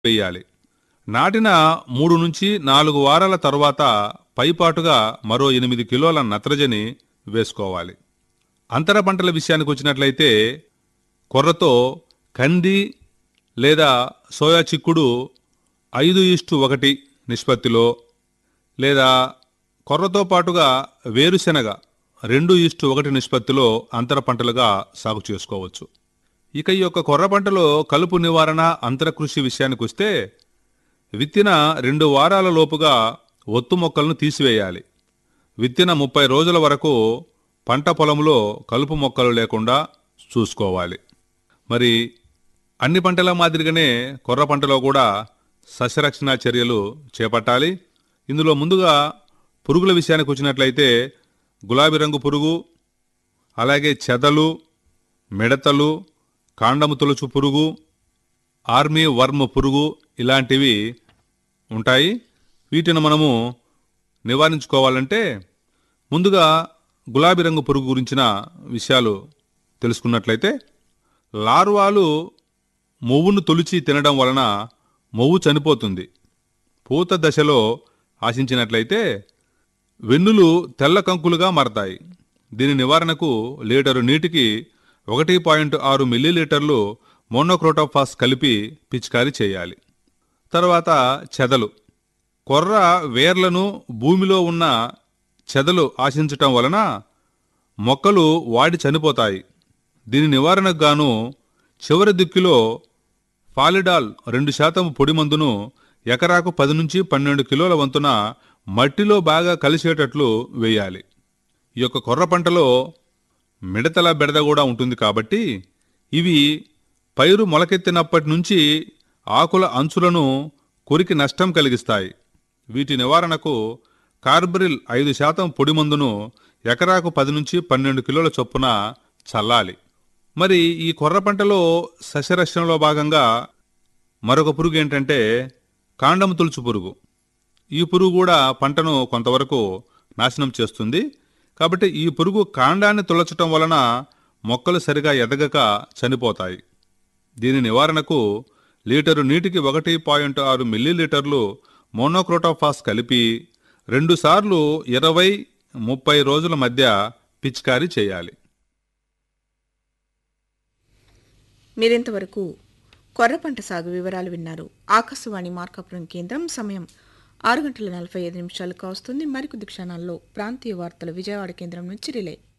వేయాలి నాటిన మూడు నుంచి నాలుగు వారాల తరువాత పైపాటుగా మరో ఎనిమిది కిలోల నత్రజని వేసుకోవాలి అంతర పంటల విషయానికి వచ్చినట్లయితే కొర్రతో కంది లేదా సోయా చిక్కుడు ఐదు ఇష్టు ఒకటి నిష్పత్తిలో లేదా కొర్రతో పాటుగా వేరుశెనగ రెండు ఇష్టు ఒకటి నిష్పత్తిలో అంతర పంటలుగా సాగు చేసుకోవచ్చు ఇక ఈ యొక్క కొర్ర పంటలో కలుపు నివారణ అంతర కృషి విషయానికి వస్తే విత్తిన రెండు వారాల లోపుగా ఒత్తు మొక్కలను తీసివేయాలి విత్తిన ముప్పై రోజుల వరకు పంట పొలంలో కలుపు మొక్కలు లేకుండా చూసుకోవాలి మరి అన్ని పంటల మాదిరిగానే కొర్ర పంటలో కూడా సస్యరక్షణ చర్యలు చేపట్టాలి ఇందులో ముందుగా పురుగుల విషయానికి వచ్చినట్లయితే గులాబీ రంగు పురుగు అలాగే చెదలు మిడతలు కాండము తొలుచు పురుగు ఆర్మీ వర్మ్ పురుగు ఇలాంటివి ఉంటాయి వీటిని మనము నివారించుకోవాలంటే ముందుగా గులాబీ రంగు పురుగు గురించిన విషయాలు తెలుసుకున్నట్లయితే లార్వాలు మొవ్వును తొలిచి తినడం వలన మొవ్వు చనిపోతుంది పూత దశలో ఆశించినట్లయితే వెన్నులు తెల్ల కంకులుగా మారతాయి దీని నివారణకు లీటరు నీటికి ఒకటి పాయింట్ ఆరు మిల్లీలీటర్లు మోనోక్రోటోఫాస్ కలిపి పిచికారీ చేయాలి తర్వాత చెదలు కొర్ర వేర్లను భూమిలో ఉన్న చెదలు ఆశించటం వలన మొక్కలు వాడి చనిపోతాయి దీని నివారణకు గాను చివరి దిక్కులో ఫాలిడాల్ రెండు శాతం పొడి మందును ఎకరాకు పది నుంచి పన్నెండు కిలోల వంతున మట్టిలో బాగా కలిసేటట్లు వేయాలి ఈ యొక్క కొర్ర పంటలో మిడతల బెడద కూడా ఉంటుంది కాబట్టి ఇవి పైరు మొలకెత్తినప్పటి నుంచి ఆకుల అంచులను కొరికి నష్టం కలిగిస్తాయి వీటి నివారణకు కార్బరిల్ ఐదు శాతం పొడి మందును ఎకరాకు పది నుంచి పన్నెండు కిలోల చొప్పున చల్లాలి మరి ఈ కొర్ర పంటలో సస్యరక్షణలో భాగంగా మరొక పురుగు ఏంటంటే కాండము తులుచు పురుగు ఈ పురుగు కూడా పంటను కొంతవరకు నాశనం చేస్తుంది కాబట్టి ఈ పురుగు కాండాన్ని తులచటం వలన మొక్కలు సరిగా ఎదగక చనిపోతాయి దీని నివారణకు లీటరు నీటికి ఒకటి పాయింట్ ఆరు మిల్లీలీటర్లు మోనోక్రోటోఫాస్ కలిపి రెండుసార్లు ఇరవై ముప్పై రోజుల మధ్య పిచికారీ చేయాలి మీరింతవరకు కొర్ర పంట సాగు వివరాలు విన్నారు ఆకాశవాణి మార్కాపురం కేంద్రం సమయం ఆరు గంటల నలభై ఐదు నిమిషాలకు వస్తుంది మరికొద్ది క్షణాల్లో ప్రాంతీయ వార్తలు విజయవాడ కేంద్రం నుంచి రిలే